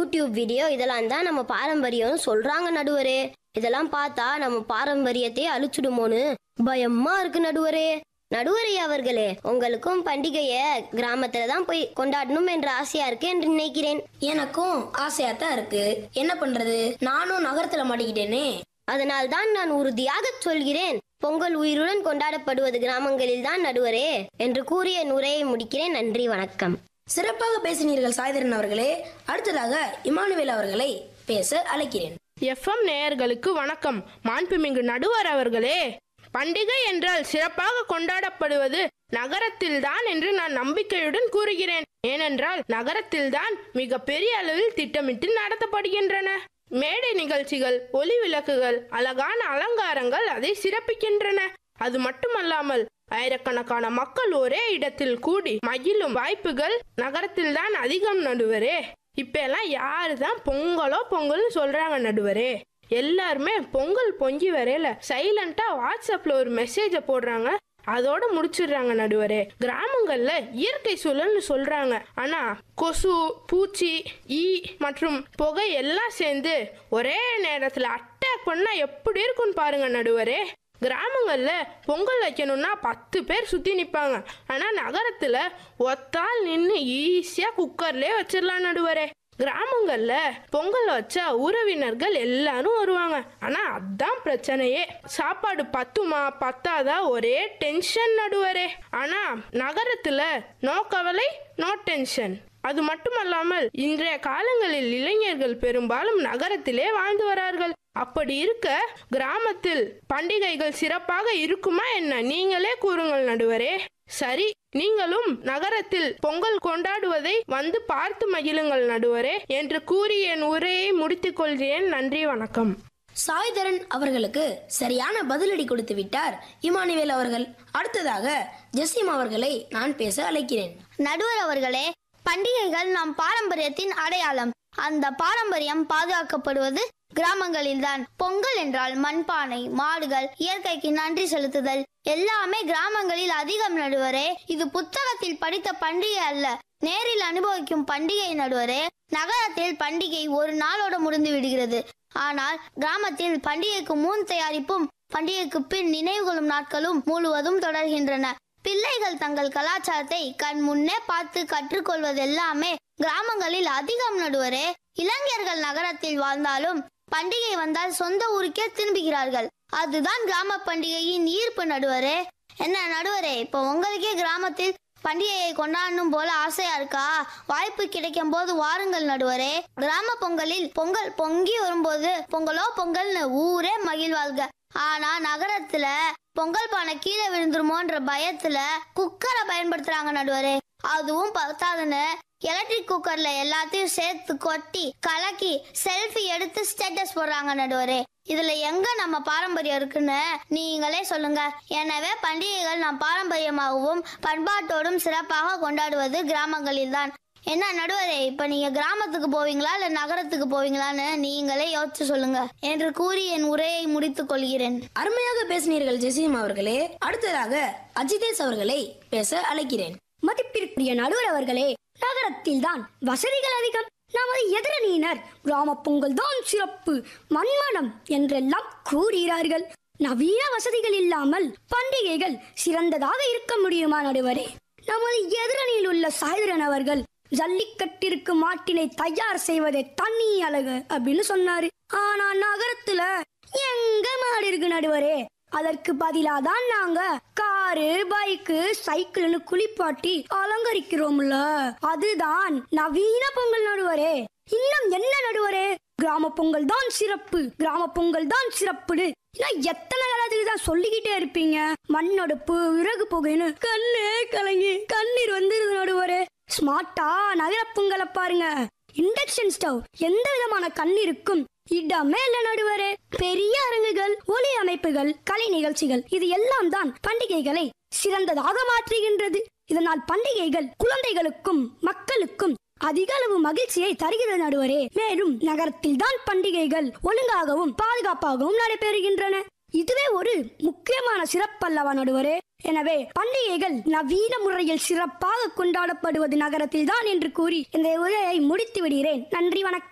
YouTube video இதெல்லாம் தான் நம்ம பாரம்பரியம்னு சொல்றாங்க நடுவரே இதெல்லாம் பார்த்தா நம்ம பாரம்பரியத்தை அழிச்சிடுமோன்னு பயமா இருக்கு நடுவரே நடுவரே அவர்களே உங்களுக்கும் பண்டிகைய கிராமத்துல தான் போய் கொண்டாடணும் என்ற ஆசையா இருக்கு என்று நினைக்கிறேன் எனக்கும் ஆசையா தான் இருக்கு என்ன பண்றது நானும் நகரத்துல மாட்டிக்கிட்டேனே அதனால் தான் நான் உறுதியாக சொல்கிறேன் பொங்கல் உயிருடன் கொண்டாடப்படுவது கிராமங்களில் தான் நடுவரே என்று கூறிய நுரையை முடிக்கிறேன் நன்றி வணக்கம் சிறப்பாக பேசினீர்கள் சாய்தரன் அவர்களே அடுத்ததாக இமானுவேல் அவர்களை பேச அழைக்கிறேன் எஃப்எம் நேயர்களுக்கு வணக்கம் மாண்புமிகு நடுவர் அவர்களே பண்டிகை என்றால் சிறப்பாக கொண்டாடப்படுவது நகரத்தில்தான் என்று நான் நம்பிக்கையுடன் கூறுகிறேன் ஏனென்றால் நகரத்தில்தான் மிக பெரிய அளவில் திட்டமிட்டு நடத்தப்படுகின்றன மேடை நிகழ்ச்சிகள் ஒளி விளக்குகள் அழகான அலங்காரங்கள் அதை சிறப்பிக்கின்றன அது மட்டுமல்லாமல் ஆயிரக்கணக்கான மக்கள் ஒரே இடத்தில் கூடி மகிழும் வாய்ப்புகள் நகரத்தில்தான் அதிகம் நடுவரே இப்ப எல்லாம் யாரு தான் பொங்கலோ பொங்கல்னு சொல்றாங்க நடுவரே எல்லாருமே பொங்கல் பொங்கி வரையில சைலண்டா வாட்ஸ்அப்ல ஒரு மெசேஜ போடுறாங்க அதோட முடிச்சிடுறாங்க நடுவரே கிராமங்கள்ல இயற்கை சூழல்னு சொல்றாங்க ஆனா கொசு பூச்சி ஈ மற்றும் புகை எல்லாம் சேர்ந்து ஒரே நேரத்துல அட்டாக் பண்ணா எப்படி இருக்கும்னு பாருங்க நடுவரே கிராமங்கள்ல பொங்கல் வைக்கணும்னா பத்து பேர் சுத்தி நிப்பாங்க ஆனா நகரத்துல ஒத்தால் நின்று ஈஸியா குக்கர்லயே வச்சிடலாம் நடுவரே கிராமங்கள்ல பொங்கல் வச்சா உறவினர்கள் எல்லாரும் வருவாங்க ஆனா அதான் பிரச்சனையே சாப்பாடு பத்துமா பத்தாதா ஒரே டென்ஷன் நடுவரே ஆனா நகரத்துல நோ கவலை நோ டென்ஷன் அது மட்டுமல்லாமல் இன்றைய காலங்களில் இளைஞர்கள் பெரும்பாலும் நகரத்திலே வாழ்ந்து வரார்கள் அப்படி இருக்க கிராமத்தில் பண்டிகைகள் சிறப்பாக இருக்குமா என்ன நீங்களே கூறுங்கள் நடுவரே சரி நீங்களும் நகரத்தில் பொங்கல் கொண்டாடுவதை வந்து பார்த்து மகிழுங்கள் நடுவரே என்று கூறி என் உரையை முடித்துக் கொள்கிறேன் நன்றி வணக்கம் சாய்தரன் அவர்களுக்கு சரியான பதிலடி கொடுத்து விட்டார் இமானுவேல் அவர்கள் அடுத்ததாக ஜசீம் அவர்களை நான் பேச அழைக்கிறேன் நடுவர் அவர்களே பண்டிகைகள் நம் பாரம்பரியத்தின் அடையாளம் அந்த பாரம்பரியம் பாதுகாக்கப்படுவது கிராமங்களில்தான் பொங்கல் என்றால் மண்பானை மாடுகள் இயற்கைக்கு நன்றி செலுத்துதல் எல்லாமே கிராமங்களில் அதிகம் நடுவரே இது புத்தகத்தில் படித்த பண்டிகை அல்ல நேரில் அனுபவிக்கும் பண்டிகை நடுவரே நகரத்தில் பண்டிகை ஒரு நாளோட முடிந்து விடுகிறது ஆனால் கிராமத்தில் பண்டிகைக்கு முன் தயாரிப்பும் பண்டிகைக்கு பின் நினைவுகளும் நாட்களும் முழுவதும் தொடர்கின்றன பிள்ளைகள் தங்கள் கலாச்சாரத்தை கண் முன்னே பார்த்து கற்றுக்கொள்வது எல்லாமே கிராமங்களில் அதிகம் நடுவரே இளைஞர்கள் நகரத்தில் வாழ்ந்தாலும் பண்டிகை வந்தால் சொந்த ஊருக்கே திரும்புகிறார்கள் அதுதான் கிராம பண்டிகையின் ஈர்ப்பு நடுவரே என்ன நடுவரே இப்போ உங்களுக்கே கிராமத்தில் பண்டிகையை கொண்டாடணும் போல ஆசையா இருக்கா வாய்ப்பு கிடைக்கும் போது வாருங்கள் நடுவரே கிராம பொங்கலில் பொங்கல் பொங்கி வரும்போது பொங்கலோ பொங்கல்னு ஊரே மகிழ்வாள்க ஆனா நகரத்துல பொங்கல் பானை கீழே விழுந்துருமோன்ற பயத்துல குக்கரை பயன்படுத்துறாங்க நடுவரே அதுவும் பத்தாதுன்னு எலக்ட்ரிக் குக்கர்ல எல்லாத்தையும் சேர்த்து கொட்டி கலக்கி செல்ஃபி எடுத்து ஸ்டேட்டஸ் போடுறாங்க நடுவரே இதுல எங்க நம்ம பாரம்பரியம் இருக்குன்னு நீங்களே சொல்லுங்க எனவே பண்டிகைகள் நம் பாரம்பரியமாகவும் பண்பாட்டோடும் சிறப்பாக கொண்டாடுவது கிராமங்களில் தான் என்ன நடுவரே இப்ப நீங்க கிராமத்துக்கு போவீங்களா இல்ல நகரத்துக்கு போவீங்களான்னு நீங்களே யோசிச்சு சொல்லுங்க என்று கூறி என் உரையை முடித்துக் கொள்கிறேன் அருமையாக பேசினீர்கள் ஜெசீம் அவர்களே அடுத்ததாக அஜிதேஷ் அவர்களை பேச அழைக்கிறேன் மதிப்பிற்குரிய நடுவர் அவர்களே நகரத்தில் தான் வசதிகள் அதிகம் நமது எதிரணியினர் கிராம பொங்கல் தான் சிறப்பு மண்மனம் என்றெல்லாம் கூறுகிறார்கள் நவீன வசதிகள் இல்லாமல் பண்டிகைகள் சிறந்ததாக இருக்க முடியுமா நடுவரே நமது எதிரணியில் உள்ள சாய்தரன் அவர்கள் ஜல்லிக்கட்டிற்கு மாட்டினை தயார் செய்வதே தனி அழகு அப்படின்னு சொன்னாரு ஆனா நகரத்துல எங்க மாடு இருக்கு நடுவரே அதற்கு பதிலா தான் நாங்க காரு பைக்கு சைக்கிள்னு குளிப்பாட்டி அலங்கரிக்கிறோம்ல அதுதான் நவீன பொங்கல் நடுவரே இன்னும் என்ன நடுவரே கிராம பொங்கல் தான் சிறப்பு கிராம பொங்கல் தான் சிறப்புன்னு இன்னும் எத்தனை காலத்துக்கு தான் சொல்லிக்கிட்டே இருப்பீங்க மண்ணடுப்பு விறகு புகைன்னு கண்ணே கலங்கி கண்ணீர் வந்துருது நடுவரே ஸ்மார்ட்டா நகர பொங்கலை பாருங்க இண்டக்ஷன் ஸ்டவ் எந்த விதமான கண்ணீருக்கும் இடமே இல்ல நடுவரே பெரிய அரங்குகள் ஒலி அமைப்புகள் கலை நிகழ்ச்சிகள் இது எல்லாம் தான் பண்டிகைகளை சிறந்ததாக மாற்றுகின்றது இதனால் பண்டிகைகள் குழந்தைகளுக்கும் மக்களுக்கும் அதிக அளவு மகிழ்ச்சியை தருகிறது நடுவரே மேலும் நகரத்தில் தான் பண்டிகைகள் ஒழுங்காகவும் பாதுகாப்பாகவும் நடைபெறுகின்றன இதுவே ஒரு முக்கியமான சிறப்பல்லவா நடுவரே எனவே பண்டிகைகள் நவீன முறையில் சிறப்பாக கொண்டாடப்படுவது நகரத்தில் தான் என்று கூறி இந்த உரையை முடித்து விடுகிறேன் நன்றி வணக்கம்